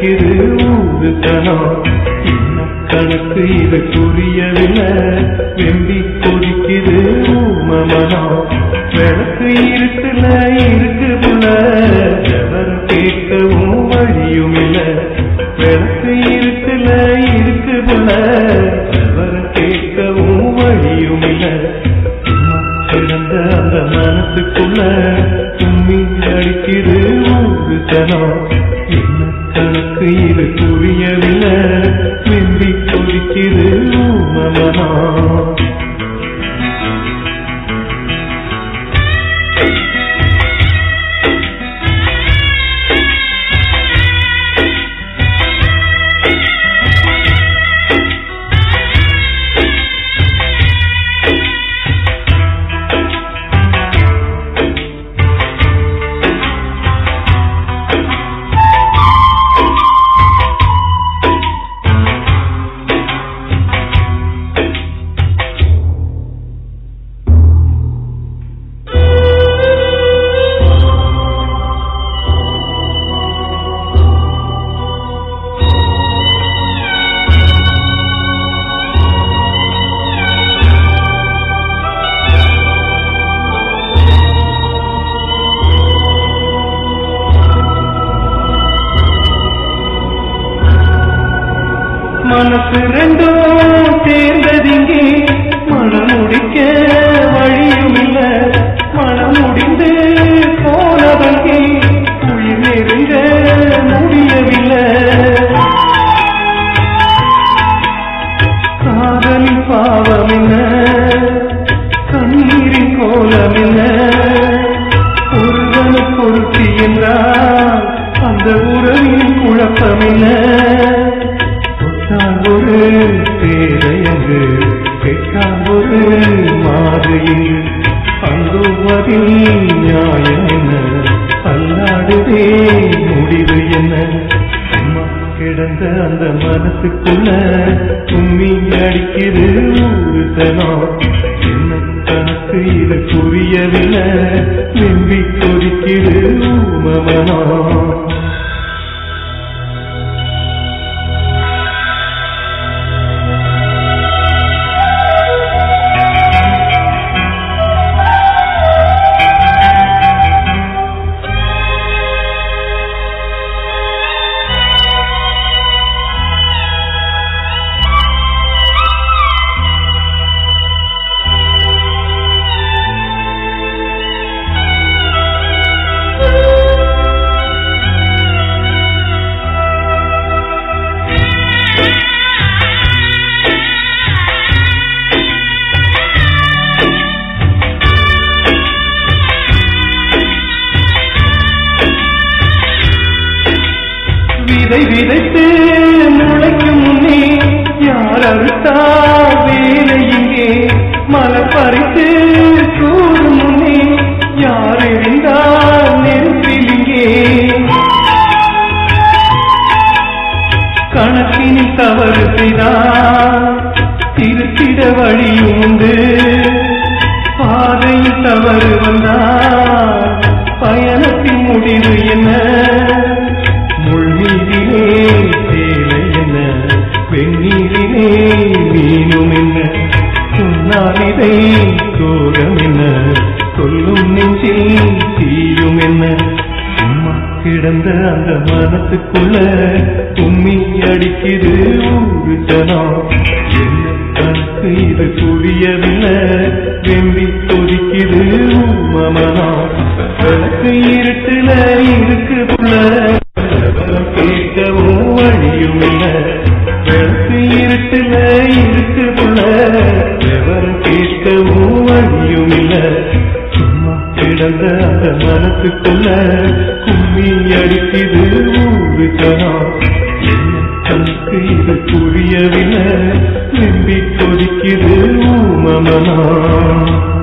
அடிக்குது ஊரு தனம் என்ன கணக்கு இது புரியவில்லை வெம்பி கொதிக்குது ஊமமனம் விளக்கு இருக்குல இருக்கு புள்ள எவர் கேட்கவும் வழியும் இல்ல விளக்கு இருக்குல இருக்கு புள்ள எவர் கேட்கவும் வழியும் இல்ல சும்மா கிடந்த அந்த மனசுக்குள்ள தும்மி அடிக்குது ஊரு தனம் என்ன கணக்கு இது புரியவில்லை வெம்பி கொதிக்குது ஊமமனம் மனசு ரெண்டும் சேர்ந்ததிங்கே மனம் முடிக்க வழியும் இல்ல மனம் முடிந்து போனவங்கே உயிர் நெருங்க முடியவில்லை காதலின் பாவம் என்ன கண்ணீரின் கோலம் என்ன ஒருவனுக்கு ஒருத்தி என்றால் அந்த உறவின் குழப்பம் என்ன தொட்டால் ஒரு பேரையங்கு கேட்டால் ஒரு மாது இங்கு அங்குவதில் நியாயம் என்ன அல்லாடுதே முடிவு என்ன அம்மா கிடந்த அந்த மனசுக்குள்ள தும்மி அடிக்குது ஊரு தனம் என்ன கணக்கு இது புரியவில்லை வெம்பி கொதிக்குது ஊமமனம் விதை விதைத்து முளைக்கும் முன்னே யார் அறுத்தார் வேலை இங்கே மலர் பறித்து கூறும் முன்னே யார் எறிந்தார் நெருப்பில் இங்கே கணக்கினில் தவறு செய்தார் திருத்திட வழியும் உண்டு பாதையில் தவறு வந்தார் பயணத்தின் முடிவு என்ன முள்நீரிலே சேலை என்ன வெந்நீரிலே மீனும் என்ன சொன்னால் இதை சோகம் என்ன சொல்லும் நெஞ்சில் தீயும் என்ன சும்மா கிடந்த அந்த மனசுக்குள்ள தும்மி அடிக்குது ஊரு ஜனம் என்ன கணக்கு இது புரியவில்லை வெம்பி கொதிக்குது மமனம் விளக்கு இருட்டுல இருக்கு புள்ள கேட்கவும் வழியும் இல்ல விளக்கு இருட்டுல இருக்கு புள்ள எவரும் கேட்கவும் வழியும் இல்ல சும்மா கிடந்த அந்த மனசுக்குள்ள கும்மி அடிக்குது ஊரு ஜனம் என்ன கணக்கு இது புரியவில்லை வெம்பி கொதிக்குது ஊமமனம்